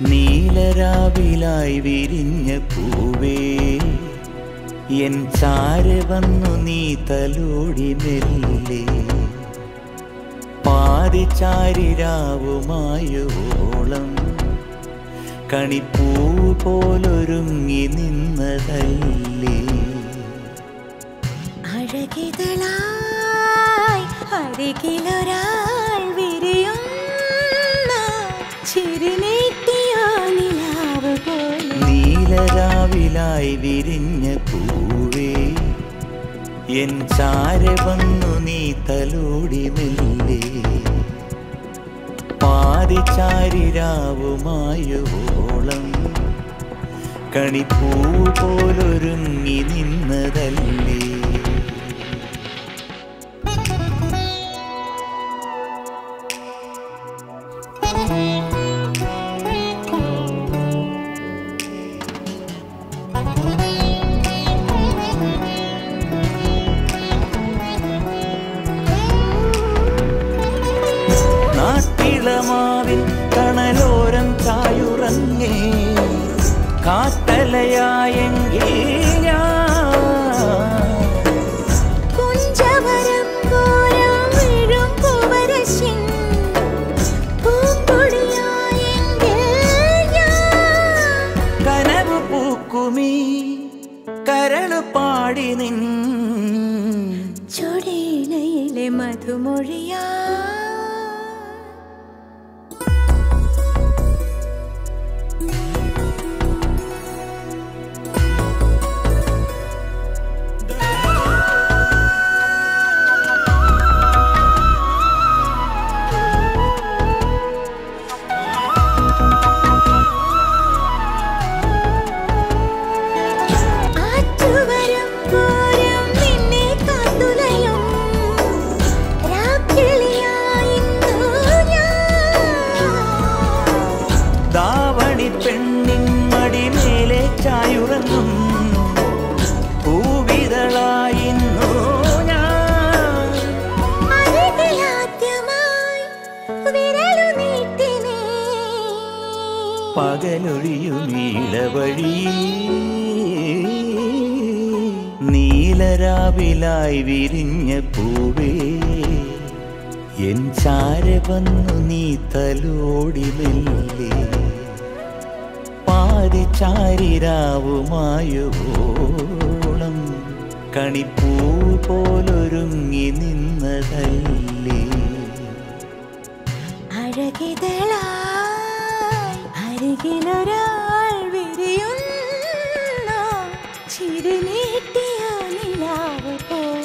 നീലരാവിലായി വിരിഞ്ഞ പൂവേ എൻ ചാര വന്നു നീ തലോടി മെല്ലെ പാതിച്ചാരിരാവുമായോളം കണിപ്പൂ പോലൊരുങ്ങി നിന്നതല്ലേ അഴകിതളായി അരികിലൊരാൾ വിരിയുന്ന ചിരിനീട്ടിയോ നിലാവ് പോലെ നീലരാവിലായി വിരിഞ്ഞ പൂവേ എൻ ചാര വന്നു നീ തലോടി മെല്ലെ പാതിച്ചാരിരാവുമായോളം കണിപ്പൂ പോലൊരുങ്ങി നിന്നതല്ലേ നാട്ടിളമാവിൻ കണലോരം ചായുറങ്ങേ കാട്ടലയായെങ്കിൽ ഞാൻ കുഞ്ചവരം കോരം വീഴും പൂവരശിൻ പൂപ്പൊടിയായെങ്കിൽ ഞാൻ കനവ് പൂക്കുമീ കരള് പാടി നിൻ ചൊടിയിലയിലെ മധുമൊഴിയാ ആറ്റുവരം കോരം നിന്നെ കാത്തുലയും രാക്കിളിയായിന്നു ഞാൻ ദാവണി പെണ്ണിൻ മടിമേലെ ചായുറങ്ങും പൂവിതളായിന്നു ഞാൻ അരികിലാദ്യമായി വിരലു നീട്ടി നീ പകലൊഴിയുമീളവഴി നീലരാവിലായി വിരിഞ്ഞ പൂവേ എൻ ചാര വന്നു നീ തലോടി മെല്ലെ പാതിച്ചാരിരാവുമായോളം കണിപ്പൂ പോലൊരുങ്ങി നിന്നതല്ലേ അഴകിതളായി അരികിലൊരാൾ വിരിയുന്നു ചിരി നീട്ടിയ നിലാവ് പോ